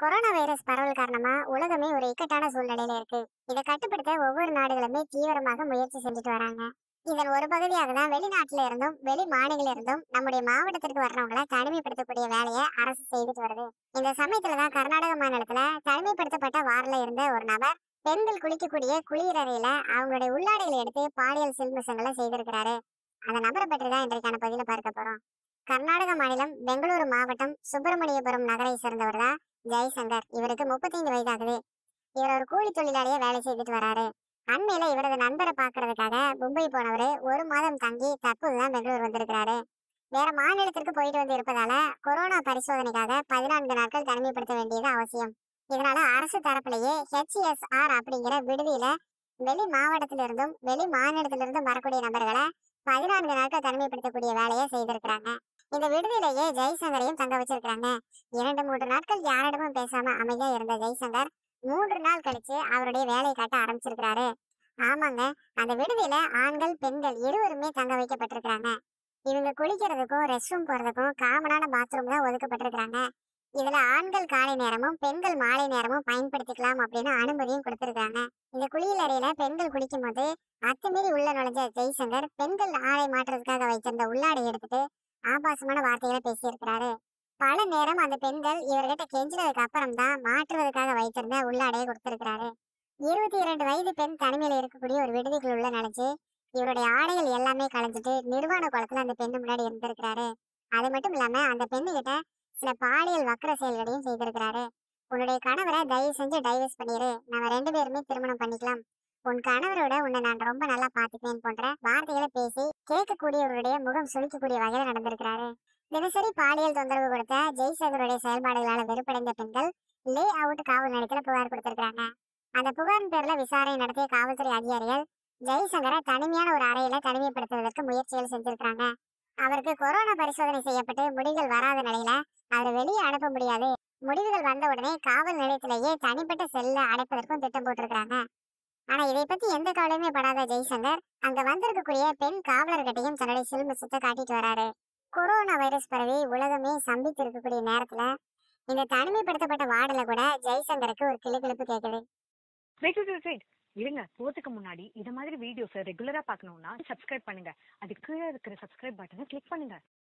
corona virus பரவல் காரணமா உலகமே ஒரு இக்கட்டான சூழ்நிலையில இருக்கு இதை கட்டுப்படுத்த ஒவ்வொரு நாடுகளுமே தீவிரமாக முயற்சி செஞ்சுட்டு வராங்க இதன் ஒரு பகுதியாக தான் வெளிநாட்டுல இருந்தும் வெளி மாநில இருந்தும் நம்முடைய மாவட்டத்திற்கு வர்றவங்களை தனிமைப்படுத்தக்கூடிய வேலையை அரசு செய்துட்டு வருது இந்த சமயத்துல தான் கர்நாடக மாநிலத்துல தனிமைப்படுத்தப்பட்ட வார்ல இருந்த ஒரு நபர் பெண்கள் குளிக்கக்கூடிய குளியலறையில அவங்களுடைய உள்ளாடைகளை எடுத்து பாலியல் சில்மிசங்களை செய்திருக்கிறாரு அந்த நபரை பற்றி தான் இன்றைக்கான பதில பார்க்க போறோம் கர்நாடக மாநிலம் பெங்களூரு மாவட்டம் சுப்பிரமணியபுரம் நகரை சேர்ந்தவர் தான் ஜெய்சங்கர் இவருக்கு முப்பத்தைந்து வயதாகுது இவர் ஒரு கூலி தொழிலாளியா வேலை செய்துட்டு வராரு அண்மையில இவரது நண்பரை பாக்குறதுக்காக மும்பை போனவரு ஒரு மாதம் தங்கி தற்போதுதான் பெங்களூர் வந்திருக்கிறாரு வேற மாநிலத்திற்கு போயிட்டு வந்து இருப்பதால கொரோனா பரிசோதனைக்காக பதினான்கு நாட்கள் தனிமைப்படுத்த வேண்டியது அவசியம் இதனால அரசு தரப்பிலேயே ஹெச்எஸ்ஆர் அப்படிங்கிற விடுதியில வெளி மாவட்டத்திலிருந்தும் வெளி மாநிலத்திலிருந்தும் வரக்கூடிய நபர்களை பதினான்கு நாட்கள் தனிமைப்படுத்தக்கூடிய வேலையை செய்திருக்கிறாங்க இந்த விடுதியிலேயே ஜெய்சங்கரையும் தங்க வச்சிருக்காங்க இரண்டு மூன்று நாட்கள் யாரிடமும் பேசாம அமைதியா இருந்த ஜெய்சங்கர் மூன்று நாள் கழிச்சு அவருடைய வேலையை காட்ட ஆரம்பிச்சிருக்கிறாரு ஆமாங்க அந்த விடுதியில ஆண்கள் பெண்கள் இருவருமே தங்க வைக்கப்பட்டிருக்காங்க இவங்க குளிக்கிறதுக்கும் ரெஸ்ட் ரூம் போறதுக்கும் காமனான பாத்ரூம் தான் ஒதுக்கப்பட்டிருக்காங்க இதுல ஆண்கள் காலை நேரமும் பெண்கள் மாலை நேரமும் பயன்படுத்திக்கலாம் அப்படின்னு அனுமதியும் கொடுத்திருக்காங்க இந்த குளியல் அறையில பெண்கள் குளிக்கும் போது அத்துமீறி உள்ள நுழைஞ்ச ஜெய்சங்கர் பெண்கள் ஆடை மாற்றுறதுக்காக வைத்திருந்த உள்ளாடை எடுத்துட்டு ஆபாசமான வார்த்தைகளை பேசியிருக்கிறாரு பல நேரம் அந்த பெண்கள் இவர்கிட்ட கெஞ்சினதுக்கு அப்புறம் தான் மாற்றுவதற்காக வைத்திருந்த உள்ளாடையை கொடுத்திருக்கிறாரு இருபத்தி இரண்டு வயது பெண் தனிமையில இருக்கக்கூடிய ஒரு விடுதிக்குள் உள்ள நினைச்சு இவருடைய ஆடைகள் எல்லாமே களைஞ்சிட்டு நிர்வாண குளத்துல அந்த பெண்ணு முன்னாடி இருந்திருக்கிறாரு அது மட்டும் இல்லாம அந்த பெண்ணு கிட்ட சில பாலியல் வக்கர செயல்களையும் செய்திருக்கிறாரு உன்னுடைய கணவரை தயவு செஞ்சு டைவர்ஸ் பண்ணிரு நம்ம ரெண்டு பேருமே திருமணம் பண்ணிக்கலாம் உன் கணவரோட உன்னை நான் ரொம்ப நல்லா பாத்துக்குவேன் போன்ற வார்த்தைகளை பேசி கேட்கக்கூடியவருடைய முகம் சுழிக்கக்கூடிய வகையில் நடந்திருக்கிறாரு தினசரி பாலியல் தொந்தரவு கொடுத்த ஜெய்சங்கருடைய செயல்பாடுகளால வெறுப்படைந்த பெண்கள் லே அவுட் காவல் நிலையத்துல புகார் கொடுத்திருக்காங்க அந்த புகாரின் பேர்ல விசாரணை நடத்திய காவல்துறை அதிகாரிகள் ஜெய்சங்கரை தனிமையான ஒரு அறையில தனிமைப்படுத்துவதற்கு முயற்சிகள் செஞ்சிருக்காங்க அவருக்கு கொரோனா பரிசோதனை செய்யப்பட்டு முடிவுகள் வராத நிலையில அவரை வெளியே அனுப்ப முடியாது முடிவுகள் வந்த உடனே காவல் நிலையத்திலேயே தனிப்பட்ட செல்ல அடைப்பதற்கும் திட்டம் போட்டிருக்காங்க ஆனா இதை பத்தி எந்த கவலையுமே படாத ஜெய்சங்கர் அங்க வந்திருக்கக்கூடிய பெண் காவலர்கிட்டையும் தன்னுடைய சில்மிசத்தை காட்டிட்டு வராரு கொரோனா வைரஸ் பரவி உலகமே சம்பித்து இருக்கக்கூடிய நேரத்துல இந்த தனிமைப்படுத்தப்பட்ட வார்டுல கூட ஜெய்சங்கருக்கு ஒரு கிளுகிழப்பு கேக்குது வெயிட் வெயிட் வெயிட் வெயிட் இருங்க போறதுக்கு முன்னாடி இது மாதிரி வீடியோஸை ரெகுலரா பார்க்கணும்னா சப்ஸ்கிரைப் பண்ணுங்க அது கீழே இருக்கிற சப்ஸ்கிரைப் பட்டனை கிளிக் பண்ணுங்க